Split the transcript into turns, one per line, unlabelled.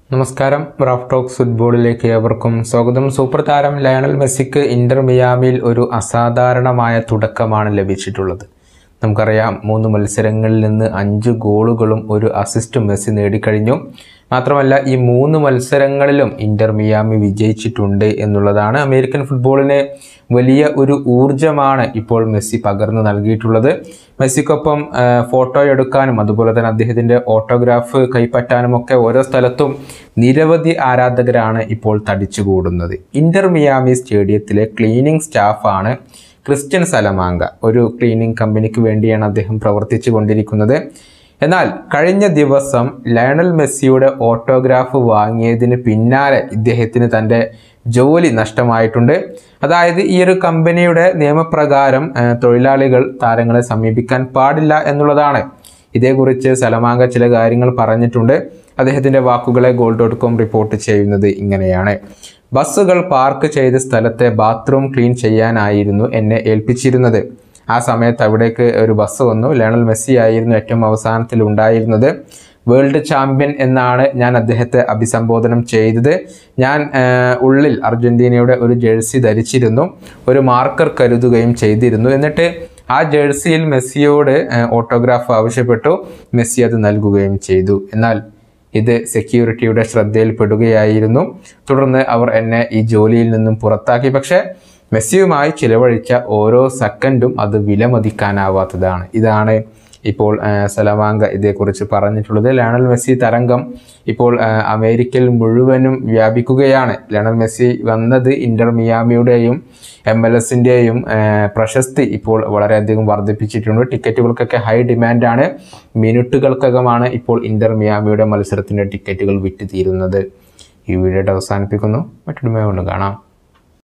നമസ്കാരം Raf talks ഫുട്ബോളിലേക്ക് ഏവർക്കും സ്വാഗതം സൂപ്പർ താരം ലയണൽ മെസ്സിക്ക് ഇന്റർ മിയാമിയിൽ ഒരു അസാധാരണമായ തുടക്കമാണ് ലഭിച്ചിട്ടുള്ളത് നമുക്കറിയാം മൂന്ന് മത്സരങ്ങളിൽ നിന്ന് അഞ്ച് ഗോളുകളും ഒരു അസിസ്റ്റും മെസ്സി നേടിക്കഴിഞ്ഞു മാത്രമല്ല ഈ മൂന്ന് മത്സരങ്ങളിലും ഇന്റർ മിയാമി വിജയിച്ചിട്ടുണ്ട് എന്നുള്ളതാണ് അമേരിക്കൻ ഫുട്ബോളിന് വലിയ ഒരു ഊർജമാണ് ഇപ്പോൾ മെസ്സി പകർന്നു നൽകിയിട്ടുള്ളത് മെസ്സിക്കൊപ്പം ആ, ഫോട്ടോ എടുക്കാനും അതുപോലെ തന്നെ അദ്ദേഹത്തിൻ്റെ ഓട്ടോഗ്രാഫ് കൈപ്പറ്റാനും ഒക്കെ ഓരോ സ്ഥലത്തും നിരവധി ആരാധകരാണ് ഇപ്പോൾ തടിച്ചുകൂടുന്നത് ഇന്റർ മിയാമി സ്റ്റേഡിയത്തിലെ ക്ലീനിങ് സ്റ്റാഫാണ് ക്രിസ്ത്യൻ സലമാങ്ക ഒരു ക്ലീനിങ് കമ്പനിക്ക് വേണ്ടിയാണ് അദ്ദേഹം പ്രവർത്തിച്ചു കൊണ്ടിരിക്കുന്നത് എന്നാൽ കഴിഞ്ഞ ദിവസം ലയണൽ മെസ്സിയുടെ ഓട്ടോഗ്രാഫ് വാങ്ങിയതിന് പിന്നാലെ ഇദ്ദേഹത്തിന് തൻ്റെ ജോലി നഷ്ടമായിട്ടുണ്ട് അതായത് ഈ ഒരു കമ്പനിയുടെ നിയമപ്രകാരം ആ, തൊഴിലാളികൾ താരങ്ങളെ സമീപിക്കാൻ പാടില്ല എന്നുള്ളതാണ് ഇതേക്കുറിച്ച് സലമാങ്ക ചില കാര്യങ്ങൾ പറഞ്ഞിട്ടുണ്ട് അദ്ദേഹത്തിൻ്റെ വാക്കുകളെ ഗോൾ ഡോട്ട് കോം റിപ്പോർട്ട് ചെയ്യുന്നത് ഇങ്ങനെയാണ് ബസ്സുകൾ പാർക്ക് ചെയ്ത സ്ഥലത്തെ ബാത്റൂം ക്ലീൻ ചെയ്യാനായിരുന്നു എന്നെ ഏൽപ്പിച്ചിരുന്നത് ആ സമയത്ത് അവിടേക്ക് ഒരു ബസ് വന്നു ലയണൽ മെസ്സി ആയിരുന്നു ഏറ്റവും അവസാനത്തിൽ ഉണ്ടായിരുന്നത് വേൾഡ് ചാമ്പ്യൻ എന്നാണ് ഞാൻ അദ്ദേഹത്തെ അഭിസംബോധനം ചെയ്തത് ഞാൻ ആ, ഉള്ളിൽ അർജന്റീനയുടെ ഒരു ജേഴ്സി ധരിച്ചിരുന്നു ഒരു മാർക്കർ കരുതുകയും ചെയ്തിരുന്നു എന്നിട്ട് ആ ജേഴ്സിയിൽ മെസ്സിയോട് ആ, ഓട്ടോഗ്രാഫ് ആവശ്യപ്പെട്ടു മെസ്സി അത് നൽകുകയും ചെയ്തു എന്നാൽ ഇത് സെക്യൂരിറ്റിയുടെ ശ്രദ്ധയിൽപ്പെടുകയായിരുന്നു തുടർന്ന് അവർ എന്നെ ഈ ജോലിയിൽ നിന്നും പുറത്താക്കി പക്ഷേ മെസ്സിയുമായി ചിലവഴിച്ച ഓരോ സെക്കൻഡും അത് വിലമതിക്കാനാവാത്തതാണ് ഇതാണ് ഇപ്പോൾ ആ, സലമാങ്ക ഇതേക്കുറിച്ച് പറഞ്ഞിട്ടുള്ളത് ലയണൽ മെസ്സി തരംഗം ഇപ്പോൾ ആ, അമേരിക്കയിൽ മുഴുവനും വ്യാപിക്കുകയാണ് ലയണൽ മെസ്സി വന്നത് ഇന്റർ മിയാമിയുടെയും എം എൽ എസിൻ്റെയും പ്രശസ്തി ഇപ്പോൾ വളരെയധികം വർദ്ധിപ്പിച്ചിട്ടുണ്ട് ടിക്കറ്റുകൾക്കൊക്കെ ഹൈ ഡിമാൻഡാണ് മിനിറ്റുകൾക്കകമാണ് ഇപ്പോൾ ഇന്റർ മിയാമിയുടെ മത്സരത്തിൻ്റെ ടിക്കറ്റുകൾ വിറ്റ് തീരുന്നത് ഈ വീഡിയോ അവസാനിപ്പിക്കുന്നു മറ്റൊരു കൊണ്ട് കാണാം